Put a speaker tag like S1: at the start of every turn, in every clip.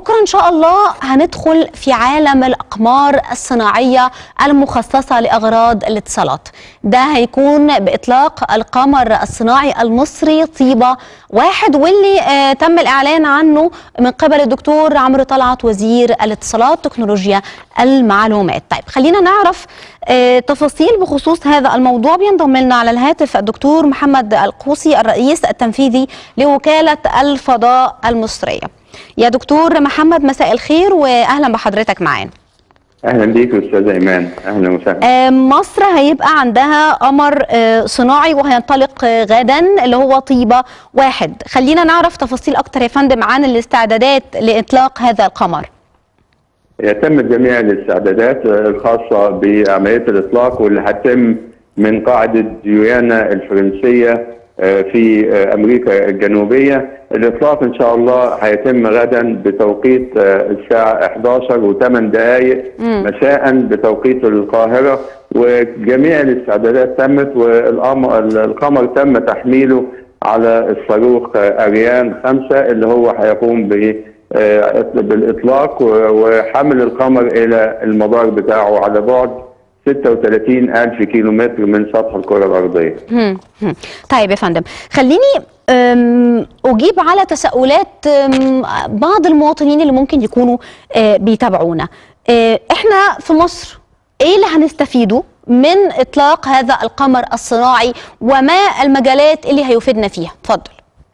S1: بكره ان شاء الله هندخل في عالم الاقمار الصناعيه المخصصه لاغراض الاتصالات ده هيكون باطلاق القمر الصناعي المصري طيبه واحد واللي آه تم الاعلان عنه من قبل الدكتور عمرو طلعت وزير الاتصالات تكنولوجيا المعلومات طيب خلينا نعرف آه تفاصيل بخصوص هذا الموضوع بينضم لنا على الهاتف الدكتور محمد القوسي الرئيس التنفيذي لوكاله الفضاء المصريه يا دكتور محمد مساء الخير واهلا بحضرتك معانا
S2: اهلا بيك استاذ ايمان اهلا وسهلا
S1: آه، مصر هيبقى عندها قمر آه، صناعي وهينطلق آه، غدا اللي هو طيبه واحد خلينا نعرف تفاصيل اكتر يا فندم عن الاستعدادات لاطلاق هذا القمر
S2: يتم جميع الاستعدادات الخاصه بعمليه الاطلاق واللي هتتم من قاعده جيانا الفرنسيه في امريكا الجنوبيه الاطلاق ان شاء الله هيتم غدا بتوقيت الساعه 11 و8 دقائق مساء بتوقيت القاهره وجميع الاستعدادات تمت والقمر تم تحميله على الصاروخ اريان 5 اللي هو هيقوم ب بالاطلاق وحمل القمر الى المدار بتاعه على بعد 36 ألف كيلو متر من سطح الكرة الأرضية
S1: طيب يا فندم خليني أجيب على تساؤلات بعض المواطنين اللي ممكن يكونوا بيتابعونا احنا في مصر ايه اللي هنستفيده من اطلاق هذا القمر الصناعي وما المجالات اللي هيفيدنا فيها اتفضل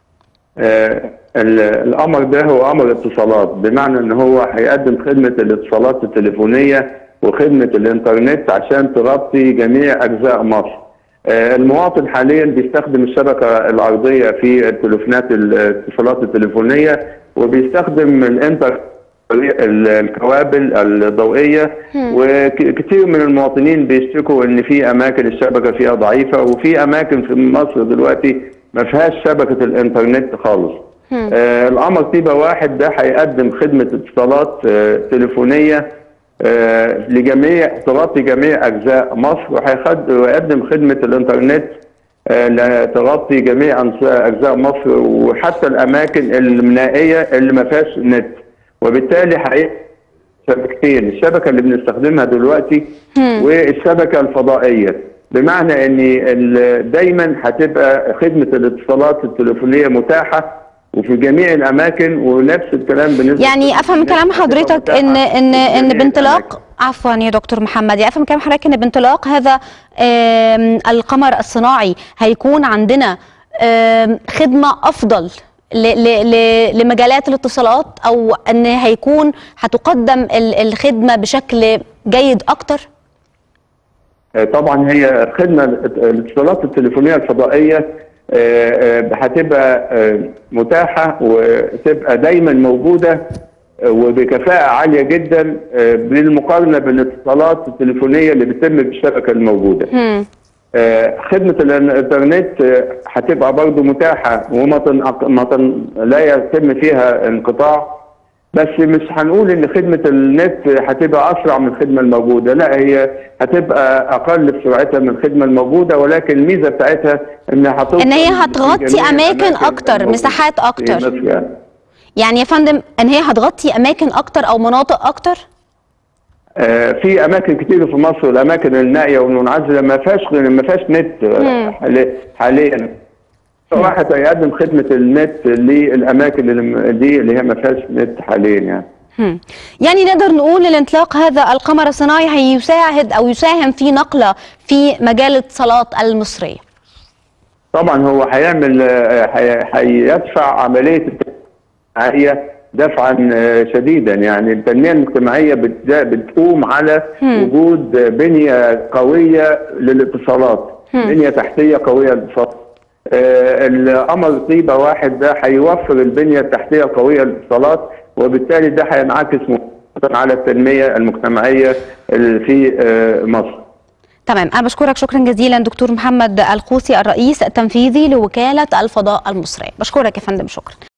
S2: آه القمر ده هو قمر اتصالات بمعنى ان هو هيقدم خدمه الاتصالات التليفونيه وخدمه الانترنت عشان تغطي جميع اجزاء مصر. آه المواطن حاليا بيستخدم الشبكه الارضيه في التليفونات الاتصالات التليفونيه وبيستخدم الانتر الكوابل الضوئيه وكثير من المواطنين بيشتكوا ان في اماكن الشبكه فيها ضعيفه وفي اماكن في مصر دلوقتي ما فيهاش شبكه الانترنت خالص. آه القمر طيبه واحد ده هيقدم خدمه اتصالات آه تليفونيه آه لجميع تغطي جميع اجزاء مصر وهيقدم خدمه الانترنت آه تغطي جميع اجزاء مصر وحتى الاماكن النائيه اللي ما فيهاش نت وبالتالي هي شبكتين الشبكه اللي بنستخدمها دلوقتي والشبكه الفضائيه بمعنى ان دايما هتبقى خدمه الاتصالات التليفونيه متاحه وفي جميع الاماكن ونفس الكلام بالنسبه
S1: يعني افهم كلام حضرتك ان ان ان بانطلاق عفوا يا دكتور محمد يعني افهم كلام حضرتك ان بانطلاق هذا القمر الصناعي هيكون عندنا خدمه افضل لمجالات الاتصالات او ان هيكون هتقدم الخدمه بشكل جيد اكتر
S2: طبعا هي خدمه الاتصالات التليفونيه الفضائيه هتبقى متاحه وتبقى دايما موجوده وبكفاءه عاليه جدا بالمقارنه بالاتصالات التليفونيه اللي بتتم بالشبكه الموجوده. خدمه الانترنت هتبقى برضه متاحه وما تن... لا يتم فيها انقطاع بس مش هنقول ان خدمه النت هتبقى اسرع من الخدمه الموجوده لا هي هتبقى اقل في سرعتها من الخدمه الموجوده ولكن الميزه بتاعتها انها هتوصل
S1: ان هي هتغطي اماكن اكتر مساحات اكتر يعني يا فندم ان هي هتغطي اماكن اكتر او مناطق اكتر
S2: آه في اماكن كتير في مصر الاماكن النائيه والمنعزله ما فيهاش ما فيهاش نت حاليا واحد هيقدم خدمه النت للاماكن اللي دي اللي هي ما فيهاش نت حاليا يعني
S1: هم. يعني نقدر نقول الانطلاق هذا القمر الصناعي هيساعد او يساهم في نقله في مجال الاتصالات المصريه
S2: طبعا هو هيعمل هيدفع عمليه التنميه دفعا شديدا يعني التنميه المجتمعيه بتقوم على وجود بنيه قويه للاتصالات بنيه تحتيه قويه للاتصالات آه القمر طيبه واحد ده هيوفر البنيه التحتيه القويه للاتصالات وبالتالي ده هينعكس على التنميه المجتمعيه في آه مصر.
S1: تمام انا بشكرك شكرا جزيلا دكتور محمد القوسي الرئيس التنفيذي لوكاله الفضاء المصريه بشكرك يا فندم شكرا